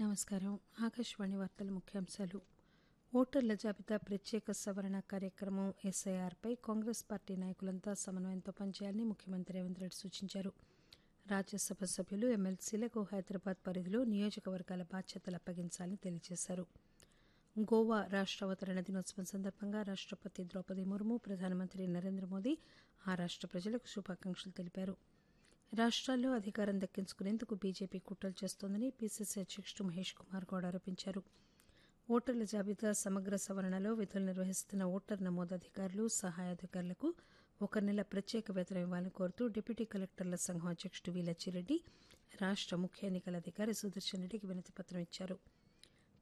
నమస్కారం ఆకాశవాణి వార్తల ముఖ్యాంశాలు ఓటర్ల జాబితా ప్రత్యేక సవరణ కార్యక్రమం ఎస్ఐఆర్పై కాంగ్రెస్ పార్టీ నాయకులంతా సమన్వయంతో పనిచేయాలని ముఖ్యమంత్రి రేవంత్ రెడ్డి సూచించారు రాజ్యసభ సభ్యులు ఎమ్మెల్సీలకు హైదరాబాద్ పరిధిలో నియోజకవర్గాల బాధ్యతలు అప్పగించాలని తెలియజేశారు గోవా రాష్ట అవతరణ దినోత్సవం సందర్భంగా రాష్టపతి ద్రౌపది ముర్ము ప్రధానమంత్రి నరేంద్ర మోదీ ఆ రాష్ట ప్రజలకు శుభాకాంక్షలు తెలిపారు రాష్ట్రాల్లో అధికారం దక్కించుకునేందుకు బీజేపీ కుట్రలు చేస్తోందని పీసీసీ అధ్యక్షుడు మహేష్ కుమార్ గౌడ్ ఆరోపించారు ఓటర్ల జాబితా సమగ్ర సవరణలో విధులు నిర్వహిస్తున్న ఓటర్ నమోదు అధికారులు సహాయ అధికారులకు ఒక నెల ప్రత్యేక వేతనం ఇవ్వాలని కోరుతూ డిప్యూటీ కలెక్టర్ల సంఘం అధ్యక్షుడు వి లచ్చిరెడ్డి రాష్ట ముఖ్య ఎన్నికల అధికారి సుదర్శన్ రెడ్డికి వినతి పత్రం ఇచ్చారు